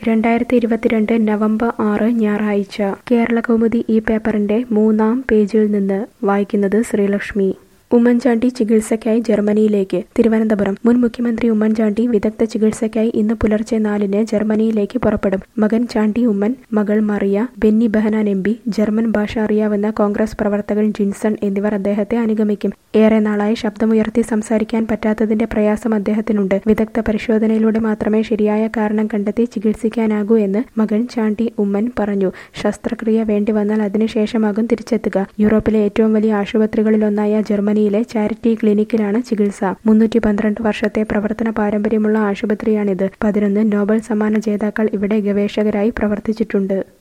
രണ്ടായിരത്തി ഇരുപത്തിരണ്ട് നവംബർ ആറ് ഞായറാഴ്ച കേരളകൗമുദി ഈ പേപ്പറിന്റെ മൂന്നാം പേജിൽ നിന്ന് വായിക്കുന്നത് ശ്രീലക്ഷ്മി ഉമ്മൻചാണ്ടി ചികിത്സയ്ക്കായി ജർമ്മനിയിലേക്ക് തിരുവനന്തപുരം മുൻ മുഖ്യമന്ത്രി ഉമ്മൻചാണ്ടി വിദഗ്ധ ചികിത്സയ്ക്കായി ഇന്ന് പുലർച്ചെ നാലിന് ജർമ്മനിയിലേക്ക് പുറപ്പെടും മകൻ ചാണ്ടി ഉമ്മൻ മകൾ Mariya Benny Behanan M P German ഭാഷ അറിയാവുന്ന കോൺഗ്രസ് പ്രവർത്തകൻ ജിൻസൺ എന്നിവർ അദ്ദേഹത്തെ അനുഗമിക്കും ഏറെ നാളായി ശബ്ദമുയർത്തി സംസാരിക്കാൻ പറ്റാത്തതിന്റെ പ്രയാസം അദ്ദേഹത്തിനുണ്ട് വിദഗ്ധ പരിശോധനയിലൂടെ മാത്രമേ ശരിയായ കാരണം കണ്ടെത്തി ചികിത്സിക്കാനാകൂ എന്ന് മകൻ ചാണ്ടി ഉമ്മൻ പറഞ്ഞു ശസ്ത്രക്രിയ വേണ്ടിവന്നാൽ അതിനുശേഷമാകും തിരിച്ചെത്തുക യൂറോപ്പിലെ ഏറ്റവും വലിയ ആശുപത്രികളിലൊന്നായ ജർമ്മനിയിലെ ചാരിറ്റി ക്ലിനിക്കിലാണ് ചികിത്സ മുന്നൂറ്റി പന്ത്രണ്ട് വർഷത്തെ പ്രവർത്തന പാരമ്പര്യമുള്ള ആശുപത്രിയാണിത് പതിനൊന്ന് നോബൽ സമ്മാന ജേതാക്കൾ ഇവിടെ ഗവേഷകരായി പ്രവർത്തിച്ചിട്ടുണ്ട്